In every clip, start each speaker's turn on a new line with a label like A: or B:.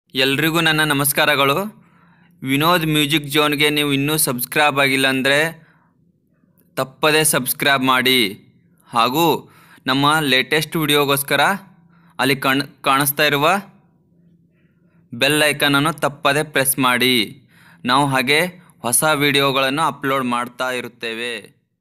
A: ಎಲ್ರಿಗೂ ನನ್ನ ನಮಸ್ಕಾರಗಳು ವಿನೋದ್ ಮ್ಯೂಸಿಕ್ ಜೋನ್ಗೆ ನೀವು ಇನ್ನೂ ಸಬ್ಸ್ಕ್ರೈಬ್ ಆಗಿಲ್ಲ ಅಂದರೆ ತಪ್ಪದೇ ಸಬ್ಸ್ಕ್ರೈಬ್ ಮಾಡಿ ಹಾಗೂ ನಮ್ಮ ಲೇಟೆಸ್ಟ್ ವಿಡಿಯೋಗೋಸ್ಕರ ಅಲ್ಲಿ ಕಣ್ ಕಾಣಿಸ್ತಾ ಇರುವ ಬೆಲ್ ಐಕನನ್ನು ತಪ್ಪದೇ ಪ್ರೆಸ್ ಮಾಡಿ ನಾವು ಹಾಗೆ ಹೊಸ ವಿಡಿಯೋಗಳನ್ನು ಅಪ್ಲೋಡ್ ಮಾಡ್ತಾ ಇರುತ್ತೇವೆ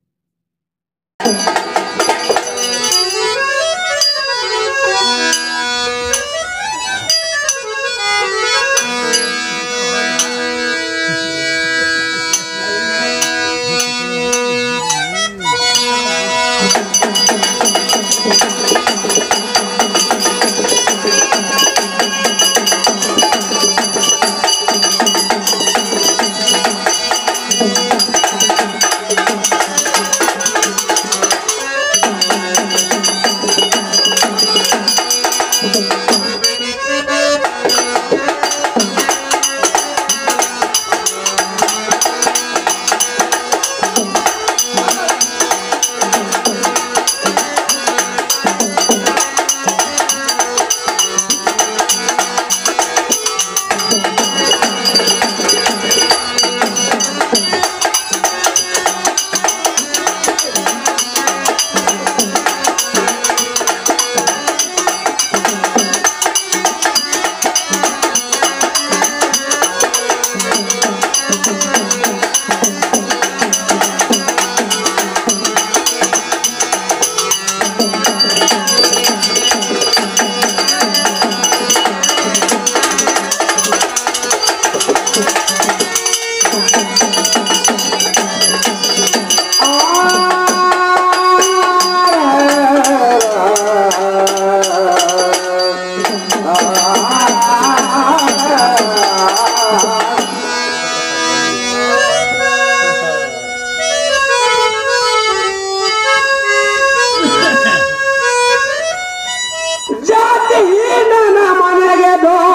B: ಜಾತಿಹೀನನ ಮನೆಗೆ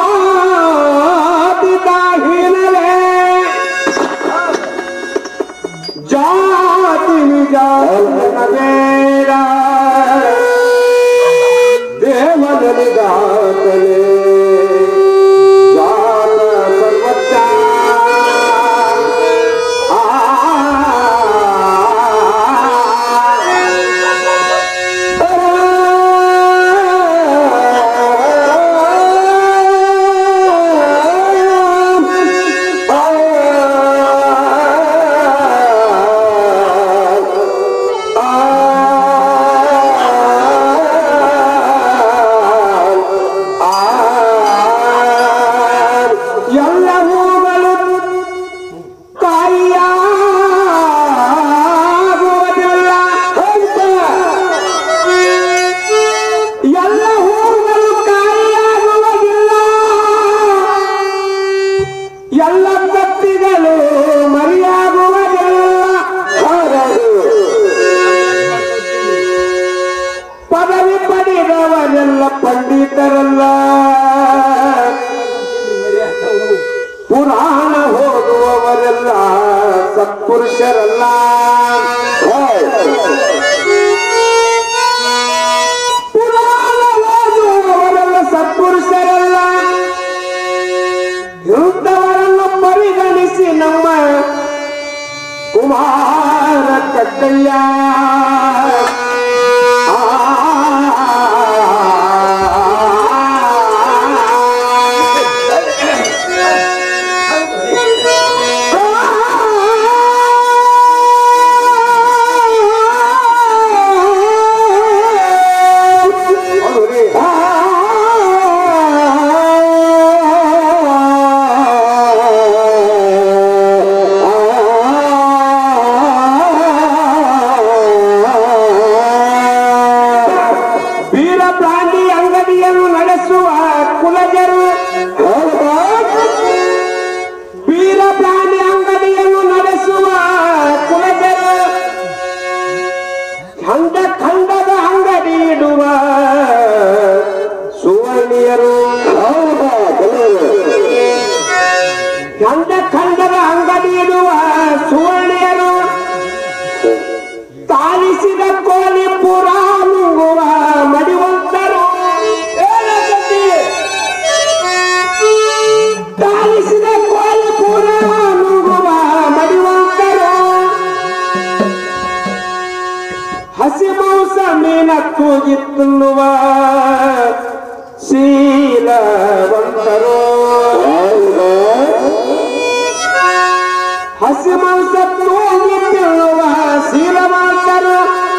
B: ದೋತಿತ ಹೀನವೇ ಜಾತಿ ನಿಜಾನ ಬೇಡ ದೇವನಿಗಾತನೆ ಜಾತ ಸರ್ವಜ್ಞ ಎಲ್ಲ ಹೂಗಳು ಕಾಯಿಯಾಗುವುದಿಲ್ಲ ಎಲ್ಲ ಹೂಗಳು ಕಾಯಿಯಾಗುವುದಿಲ್ಲ ಎಲ್ಲ ಕತ್ತಿಗಳು ಮರಿಯಾಗುವುದಿಲ್ಲ ಹೊರಡು ಪದವಿ ಪಡೆದವರೆಲ್ಲ ಪಂಡಿತರಲ್ಲ ಪುರಾಣ ಓದುವವರೆಲ್ಲ ಸತ್ಪುರುಷರಲ್ಲ ಪುರಾಣ ಓದುವವರೆಲ್ಲ ಸತ್ಪುರುಷರಲ್ಲ ಇಂಥವರನ್ನು ಪರಿಗಣಿಸಿ ನಮ್ಮ ಕುಮಾರ ಕಟ್ಟಯ್ಯ ವೀರ ಪ್ರಾಣಿ ಅಂಗಡಿಯನ್ನು ನಡೆಸುವ ಕುಲಜರು ವೀರ ಪ್ರಾಣಿ ಅಂಗಡಿಯನ್ನು ನಡೆಸುವ ಕುಲಜರು ಖಂಡ ಖಂಡದ ಅಂಗಡಿ ಇಡುವ ಸುವರ್ಣಿಯರು ಖಂಡ ಖಂಡದ ಅಂಗಡಿ ಇಡುವ ಸುವರ್ಣಿಯರು ತಾಲಿಸಿದ ಕೋಲಿ ಪುರ ನುಂಗುವ ಮಡಿವಂತರು ಏನ ಗತಿ? ತಿನ್ನುವ ಶೀಲವಂತರು ಹಸಿ ಮಾಂಸ ತೋಗಿ ತಿನ್ನುವ ಶೀಲವಂತರು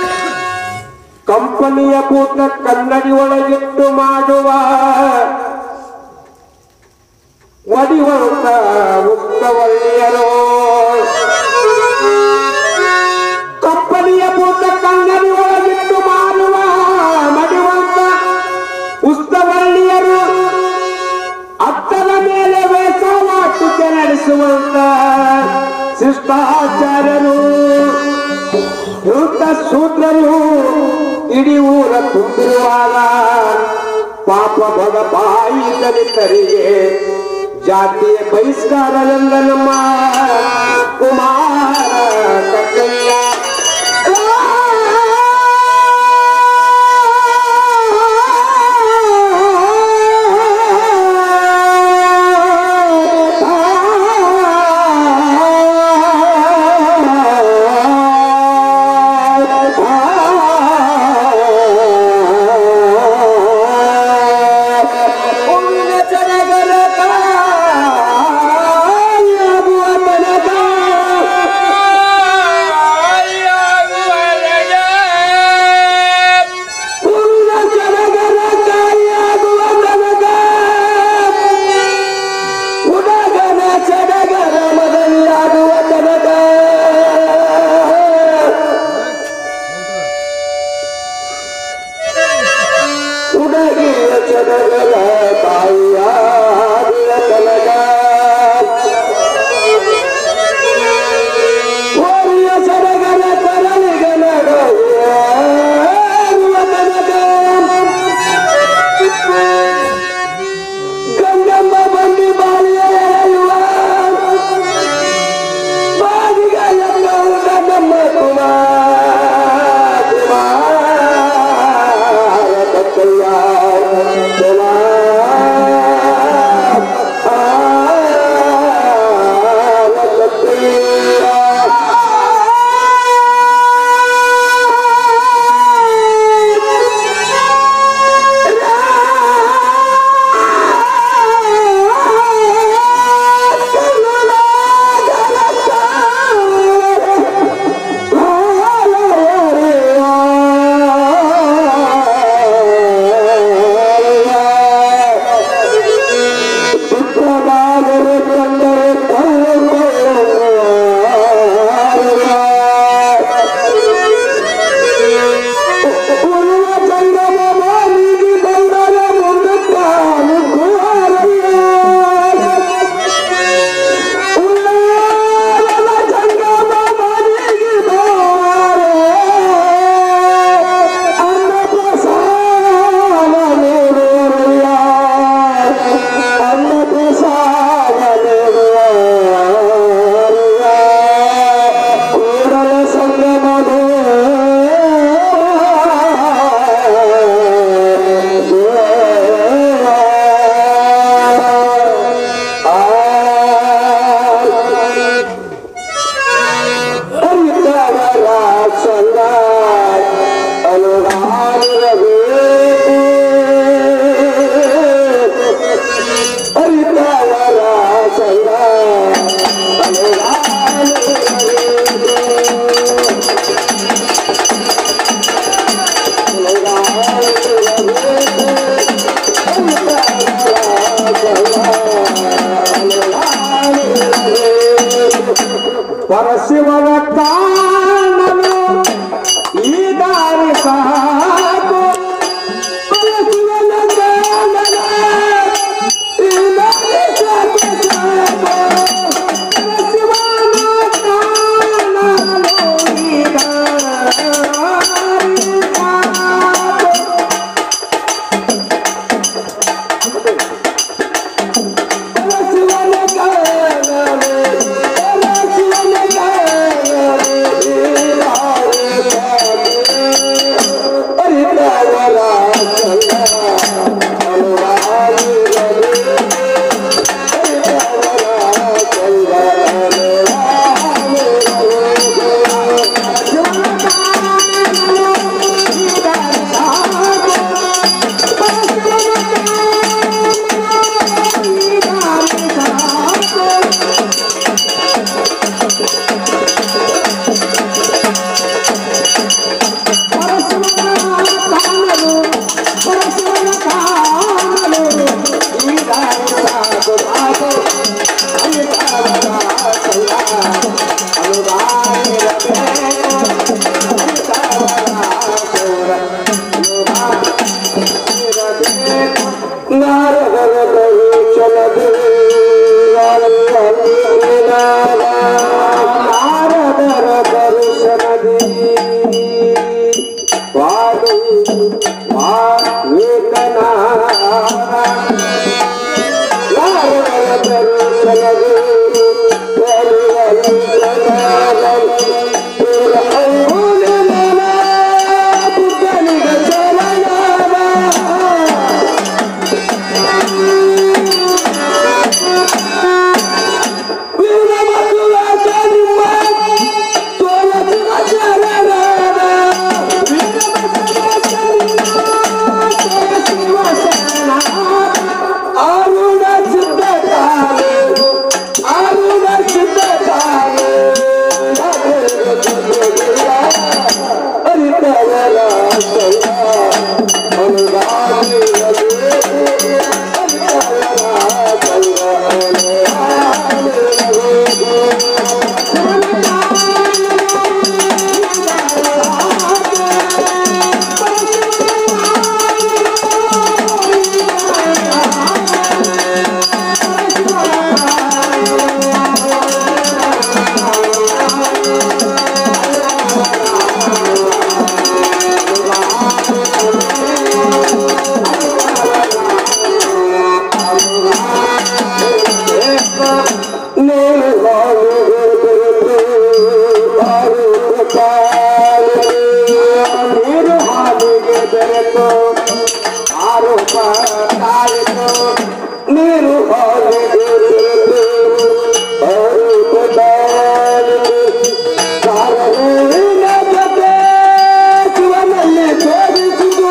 B: ಕಂಪನಿಯ ಭೂತ ಕನ್ನಡಿ ಒಳಗಿಟ್ಟು ಮಾಡುವ ಒಡಿವಂತ ಉತ್ತವಳ್ಳಿಯರು ಕಂಪನಿಯ ಭೂತ ಕನ್ನಡಿ ಒಳಗಿಟ್ಟು ಮಾಡುವ ಮಡಿವಂತ ಉಸ್ತವಳ್ಳಿಯರು ಅತ್ತದ ಮೇಲೆ ವೇಷವಾಟಿಕೆ ನಡೆಸುವಂತ ಶಿಷ್ಟಾಚಾರ್ಯರು ಇಂಥ ಶೂದ್ರರು ಇಡೀ ಊರ ತುಂಬಿರುವಾಗ ಪಾಪ ಬಡ ಬಾಯಿ ದಲಿತರಿಗೆ ಜಾತಿಯ ಬಹಿಷ್ಕಾರವೆಂದ ನಮ್ಮ ಕುಮಾರ ಕಕ್ಕಯ್ಯ ಹೂವಿನ ಸಡಗರ ಕಾಯುವ ತನಕ ಕಾಲಿಗೆ ಅರಿತು ಕಾಲಿಗೆ ಕಾರಣವಿನ ಜೊತೆ ಶಿವನಲ್ಲಿ ತೋರಿಸಿತು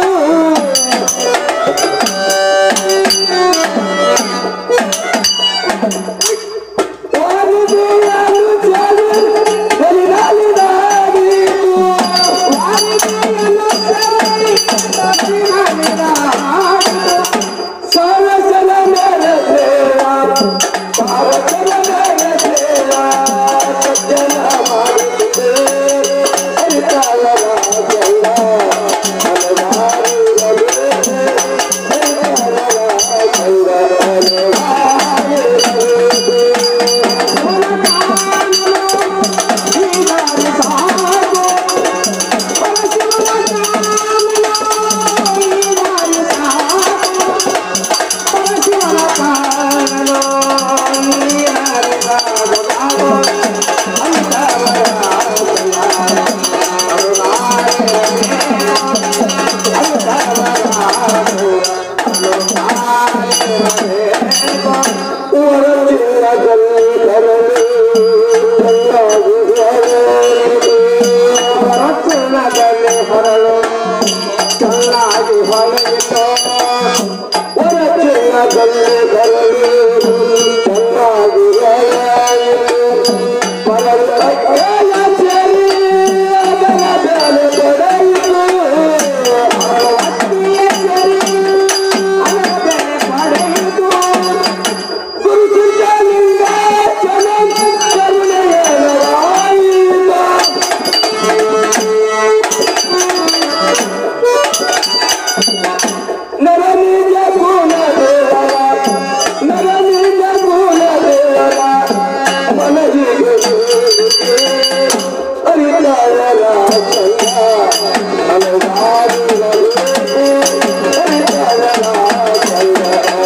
B: ಹೊರಳು ಚೆನ್ನಾಗಿ ಹೊರಗಿತು ಹೊರಚಿನ್ನದಲ್ಲಿ ಬರಲು ಚೆನ್ನಾಗಿ ಹೊರಗಿತು ಬರಲು ಕೈಯ ಸೇರಿ ಅದರ ಮೇಲೆ ಪಡೆಯಿತು ಅತ್ತಿಯ ಸೇರಿ ಅದರ ಮೇಲೆ ಪಡೆಯಿತು ಗುರುಸಿದ್ಧನಿಂದ ಜನ ಕರುಣೆಯರಾಯಿತು ನರನಿಜ ಗುಣ ದೇವರ ನರನಿಜ ಗುಣ ದೇವರ ಮನದಿಗೆ ಹರಿತಾಯರ ಚಂದ ಅಲಗಾರಿರ ಹರಿತಾಯರ ಚಂದ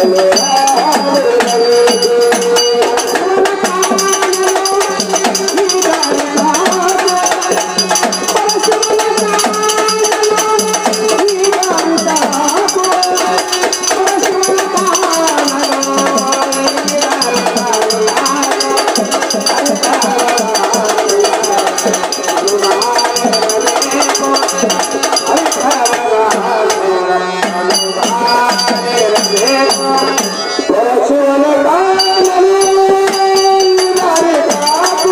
B: ಪರಶುವನ ಕಾಲನು ದಾರಿ Kapu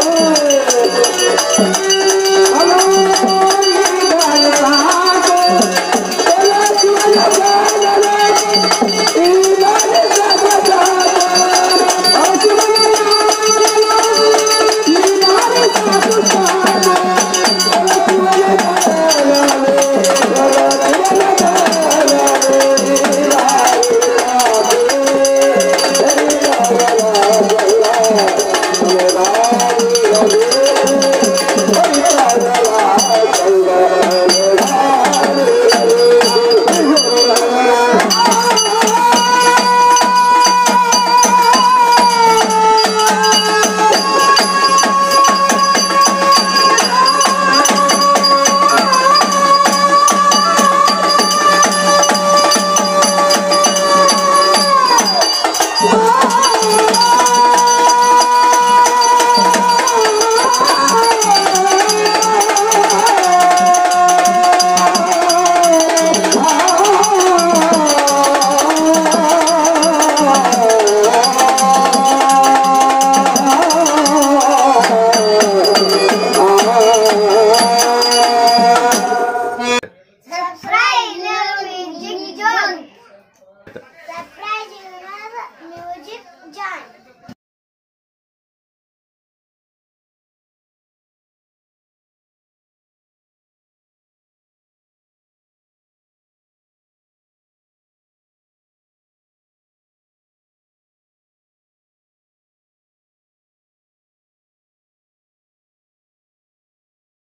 C: Surprise Music John. Surprise Music John.